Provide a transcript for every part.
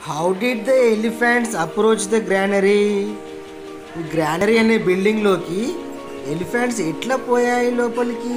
How did the elephants approach the granary granary అనే బిల్డింగ్లోకి elephants ఎట్లా పోయాయి లోపలికి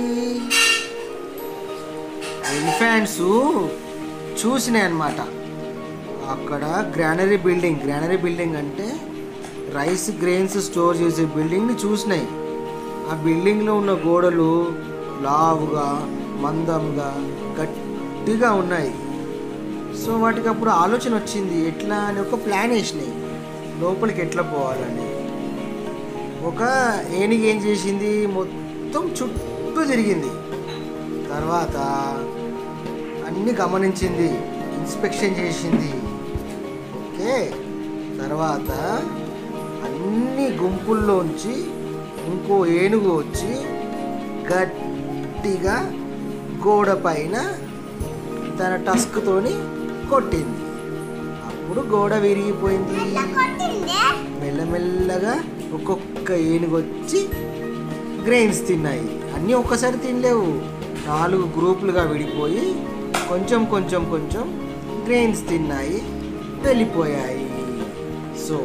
ఎలిఫెంట్స్ చూసినాయి అన్నమాట అక్కడ గ్రానరీ బిల్డింగ్ గ్రానరీ బిల్డింగ్ అంటే రైస్ గ్రెయిన్స్ స్టోర్ చేసే బిల్డింగ్ని చూసినాయి ఆ బిల్డింగ్లో ఉన్న గోడలు లావుగా మందంగా గట్టిగా ఉన్నాయి సో వాటికి అప్పుడు ఆలోచన వచ్చింది ఎట్లా అని ఒక ప్లాన్ వేసినాయి లోపలికి ఎట్లా పోవాలని ఒక ఏనుగు ఏం చేసింది మొత్తం చుట్టూ తిరిగింది తర్వాత అన్ని గమనించింది ఇన్స్పెక్షన్ చేసింది ఓకే తర్వాత అన్ని గుంపుల్లోంచి ఇంకో ఏనుగు వచ్చి గట్టిగా గోడ పైన తన టస్క్తోని కొట్టింది అప్పుడు గోడ విరిగిపోయింది మెల్లమెల్లగా ఒక్కొక్క ఏనుగు వచ్చి గ్రెయిన్స్ తిన్నాయి అన్నీ ఒక్కసారి తినలేవు నాలుగు గ్రూపులుగా విడిపోయి కొంచెం కొంచెం కొంచెం గ్రెయిన్స్ తిన్నాయి వెళ్ళిపోయాయి so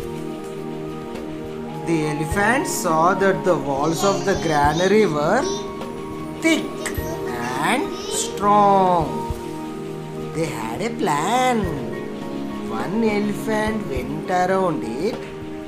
the elephant saw that the walls of the granary were thick and strong they had a plan one elephant went around it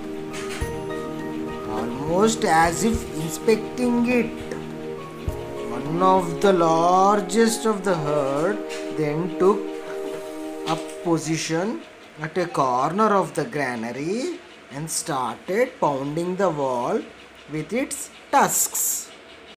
almost as if inspecting it. One of the largest of the herd then took up position at a corner of the granary and started pounding the wall with its tusks.